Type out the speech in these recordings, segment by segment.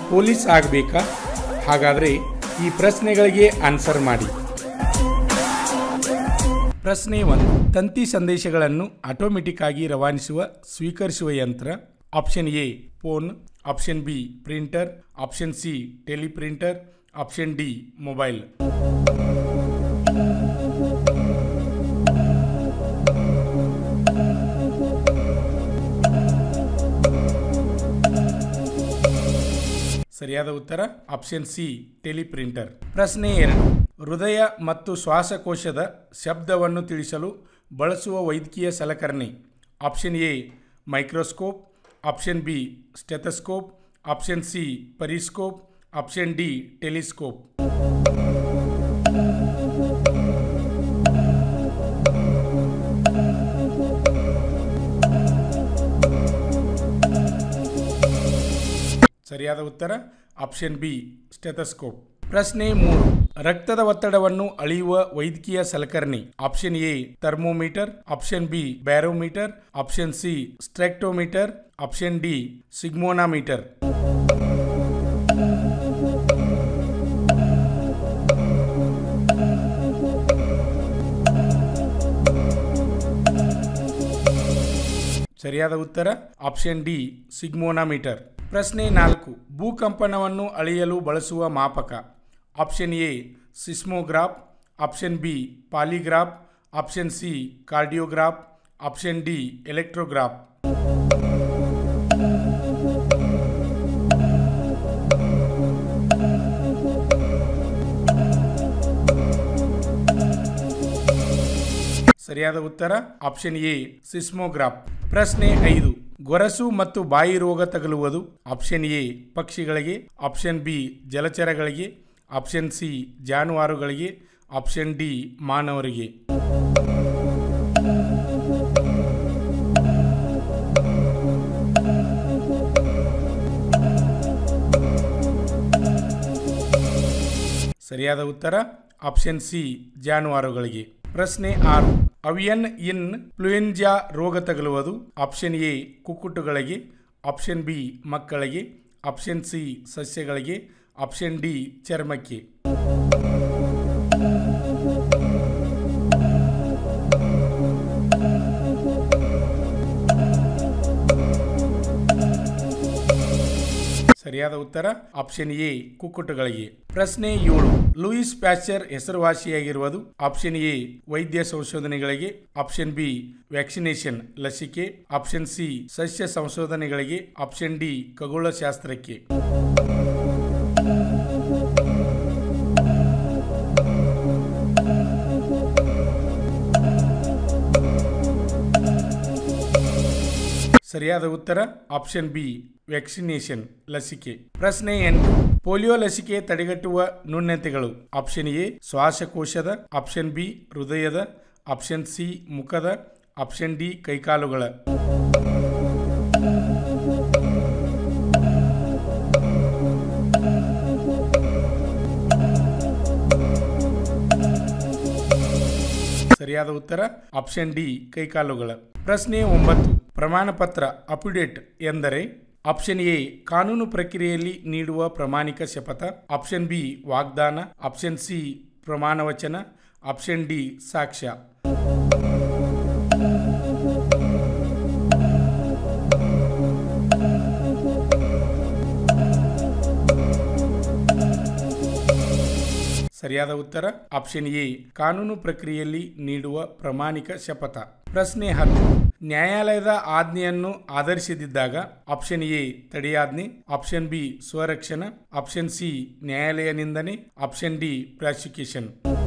police ಆಗಬೇಕಾ ಹಾಗಾದರೆ ಈ ಪ್ರಶ್ನೆಗಳಿಗೆ ಆನ್ಸರ್ ಮಾಡಿ ಪ್ರಶ್ನೆ ಒಂದು ತಂತಿ ಸಂದೇಶಗಳನ್ನು ಆಟೋಮೆಟಿಕ್ ಆಗಿ ರವಾನಿಸುವ ಸ್ವೀಕರಿಸುವ ಯಂತ್ರ option A phone option B printer option C teleprinter option D mobile ಸರಿಯಾದ ಉತ್ತರ ಆಪ್ಷನ್ ಸಿ ಟೆಲಿಪ್ರಿಂಟರ್ ಪ್ರಶ್ನೆ ಎರಡು ಹೃದಯ ಮತ್ತು ಶ್ವಾಸಕೋಶದ ಶಬ್ದವನ್ನು ತಿಳಿಸಲು ಬಳಸುವ ವೈದ್ಯಕೀಯ ಸಲಕರಣೆ option A microscope option B stethoscope option C periscope option D telescope ಸರಿಯಾದ ಉತ್ತರ ಆಪ್ಷನ್ ಬಿ ಸ್ಟೆಥಸ್ಕೋಪ್ ಪ್ರಶ್ನೆ ಮೂರು ರಕ್ತದ ಒತ್ತಡವನ್ನು ಅಳೆಯುವ ವೈದ್ಯಕೀಯ ಸಲಕರಣೆ option A thermometer option B barometer option C spectrometer option D sphygmomanometer ಸರಿಯಾದ ಉತ್ತರ ಆಪ್ಷನ್ ಡಿ ಸಿಗ್ಮೋನಾಮೀಟರ್ ಪ್ರಶ್ನೆ ನಾಲ್ಕು ಭೂಕಂಪನವನ್ನು ಅಳೆಯಲು ಬಳಸುವ ಮಾಪಕ option A seismograph option B polygraph option C cardiograph option D electrograph ಸರಿಯಾದ ಉತ್ತರ ಆಪ್ಷನ್ ಎ ಸಿಸ್ಮೋಗ್ರಾಫ್ ಪ್ರಶ್ನೆ ಐದು ಗೊರಸು ಮತ್ತು ಬಾಯಿ ರೋಗ ತಗುಲುವುದು ಆಪ್ಷನ್ ಎ ಪಕ್ಷಿಗಳಿಗೆ ಆಪ್ಷನ್ ಬಿ ಜಲಚರಗಳಿಗೆ ಆಪ್ಷನ್ ಸಿ ಜಾನುವಾರುಗಳಿಗೆ ಆಪ್ಷನ್ ಡಿ ಮಾನವರಿಗೆ ಸರಿಯಾದ ಉತ್ತರ ಆಪ್ಷನ್ ಸಿ ಜಾನುವಾರುಗಳಿಗೆ ಪ್ರಶ್ನೆ ಆರು ಅವಿಯನ್ ಇನ್ ಫ್ಲೂಯೆಂಜಾ ರೋಗ ತಗುಲುವುದು ಆಪ್ಷನ್ ಎ ಕುಕ್ಕುಟುಗಳಿಗೆ ಆಪ್ಷನ್ ಬಿ ಮಕ್ಕಳಿಗೆ ಆಪ್ಷನ್ ಸಿ ಸಸ್ಯಗಳಿಗೆ ಆಪ್ಷನ್ ಡಿ ಚರ್ಮಕ್ಕೆ ಸರಿಯಾದ ಉತ್ತರ ಆಪ್ಷನ್ ಎ ಕುಕ್ಕುಟಗಳಿಗೆ ಪ್ರಶ್ನೆ ಏಳು ಲೂಯಿಸ್ ಪ್ಯಾಚರ್ ಹೆಸರುವಾಸಿಯಾಗಿರುವುದು ಆಪ್ಷನ್ ಎ ವೈದ್ಯ ಸಂಶೋಧನೆಗಳಿಗೆ ಆಪ್ಷನ್ ಬಿ ವ್ಯಾಕ್ಸಿನೇಷನ್ ಲಸಿಕೆ ಆಪ್ಷನ್ ಸಿ ಸಸ್ಯ ಸಂಶೋಧನೆಗಳಿಗೆ ಆಪ್ಷನ್ ಡಿ ಖಗೋಳಶಾಸ್ತ್ರಕ್ಕೆ ಸರಿಯಾದ ಉತ್ತರ ಆಪ್ಷನ್ ಬಿ ವ್ಯಾಕ್ಸಿನೇಷನ್ ಲಸಿಕೆ ಪ್ರಶ್ನೆ ಎಂಟು ಪೋಲಿಯೋ ಲಸಿಕೆ ತಡೆಗಟ್ಟುವ ನ್ಯೂನತೆಗಳು ಆಪ್ಷನ್ ಎ ಶ್ವಾಸಕೋಶದ ಆಪ್ಷನ್ ಬಿ ಹೃದಯದ ಆಪ್ಷನ್ ಸಿ ಮುಖದ ಆಪ್ಷನ್ ಡಿ ಕೈಕಾಲುಗಳ ಸರಿಯಾದ ಉತ್ತರ ಆಪ್ಷನ್ ಡಿ ಕೈಕಾಲುಗಳ ಪ್ರಶ್ನೆ ಒಂಬತ್ತು ಪ್ರಮಾಣ ಪತ್ರ ಅಪ್ಡೇಟ್ ಎಂದರೆ ಆಪ್ಷನ್ ಎ ಕಾನೂನು ಪ್ರಕ್ರಿಯೆಯಲ್ಲಿ ನೀಡುವ ಪ್ರಾಮಾಣಿಕ ಶಪಥ ಆಪ್ಷನ್ ಬಿ ವಾಗ್ದಾನ ಆಪ್ಷನ್ ಸಿ ಪ್ರಮಾಣ ವಚನ ಆಪ್ಷನ್ ಡಿ ಸಾಕ್ಷ್ಯ ಸರಿಯಾದ ಉತ್ತರ ಆಪ್ಷನ್ ಎ ಕಾನೂನು ಪ್ರಕ್ರಿಯೆಯಲ್ಲಿ ನೀಡುವ ಪ್ರಾಮಾಣಿಕ ಶಪಥ ಪ್ರಶ್ನೆ ಹತ್ತು ನ್ಯಾಯಾಲಯದ ಆಜ್ಞೆಯನ್ನು ಆಧರಿಸದಿದ್ದಾಗ ಆಪ್ಷನ್ ಎ ತಡೆಯಾಜ್ಞೆ ಆಪ್ಷನ್ ಬಿ ಸ್ವರಕ್ಷಣಾ ಆಪ್ಷನ್ ಸಿ ನ್ಯಾಯಾಲಯ ನಿಂದನೆ ಆಪ್ಷನ್ ಡಿ ಪ್ರಾಸಿಕ್ಯೂಷನ್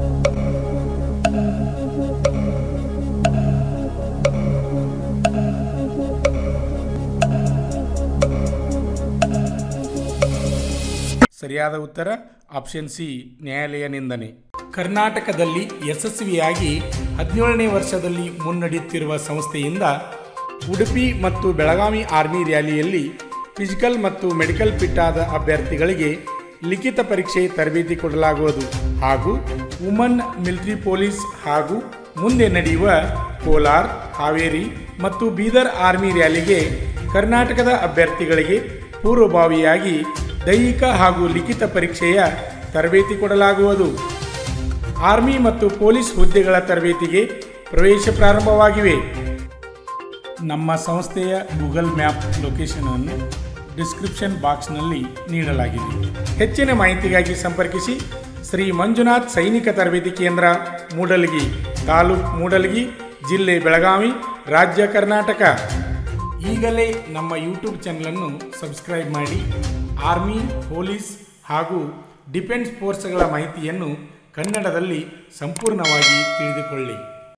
ಸರಿಯಾದ ಉತ್ತರ ಆಪ್ಷನ್ ಸಿ ನ್ಯಾಯಾಲಯ ನಿಂದನೆ ಕರ್ನಾಟಕದಲ್ಲಿ ಯಶಸ್ವಿಯಾಗಿ ಹದಿನೇಳನೇ ವರ್ಷದಲ್ಲಿ ಮುನ್ನಡೆಯುತ್ತಿರುವ ಸಂಸ್ಥೆಯಿಂದ ಉಡುಪಿ ಮತ್ತು ಬೆಳಗಾವಿ ಆರ್ಮಿ ರ್ಯಾಲಿಯಲ್ಲಿ ಫಿಸಿಕಲ್ ಮತ್ತು ಮೆಡಿಕಲ್ ಫಿಟ್ ಆದ ಅಭ್ಯರ್ಥಿಗಳಿಗೆ ಲಿಖಿತ ಪರೀಕ್ಷೆ ತರಬೇತಿ ಕೊಡಲಾಗುವುದು ಹಾಗೂ ವುಮನ್ ಮಿಲಿಟರಿ ಪೊಲೀಸ್ ಹಾಗೂ ಮುಂದೆ ನಡೆಯುವ ಕೋಲಾರ್ ಹಾವೇರಿ ಮತ್ತು ಬೀದರ್ ಆರ್ಮಿ ರ್ಯಾಲಿಗೆ ಕರ್ನಾಟಕದ ಅಭ್ಯರ್ಥಿಗಳಿಗೆ ಪೂರ್ವಭಾವಿಯಾಗಿ ದೈಹಿಕ ಹಾಗೂ ಲಿಖಿತ ಪರೀಕ್ಷೆಯ ತರಬೇತಿ ಕೊಡಲಾಗುವುದು ಆರ್ಮಿ ಮತ್ತು ಪೊಲೀಸ್ ಹುದ್ದೆಗಳ ತರಬೇತಿಗೆ ಪ್ರವೇಶ ಪ್ರಾರಂಭವಾಗಿವೆ ನಮ್ಮ ಸಂಸ್ಥೆಯ ಗೂಗಲ್ ಮ್ಯಾಪ್ ಲೊಕೇಶನ್ ಅನ್ನು ಡಿಸ್ಕ್ರಿಪ್ಷನ್ ಬಾಕ್ಸ್ನಲ್ಲಿ ನೀಡಲಾಗಿದೆ ಹೆಚ್ಚಿನ ಮಾಹಿತಿಗಾಗಿ ಸಂಪರ್ಕಿಸಿ ಶ್ರೀ ಮಂಜುನಾಥ್ ಸೈನಿಕ ತರಬೇತಿ ಕೇಂದ್ರ ಮೂಡಲಗಿ ತಾಲೂಕ್ ಮೂಡಲಗಿ ಜಿಲ್ಲೆ ಬೆಳಗಾವಿ ರಾಜ್ಯ ಕರ್ನಾಟಕ ಈಗಲೇ ನಮ್ಮ ಯೂಟ್ಯೂಬ್ ಚಾನಲನ್ನು ಸಬ್ಸ್ಕ್ರೈಬ್ ಮಾಡಿ ಆರ್ಮಿ ಪೊಲೀಸ್ ಹಾಗೂ ಡಿಫೆನ್ಸ್ ಫೋರ್ಸ್ಗಳ ಮಾಹಿತಿಯನ್ನು ಕನ್ನಡದಲ್ಲಿ ಸಂಪೂರ್ಣವಾಗಿ ತಿಳಿದುಕೊಳ್ಳಿ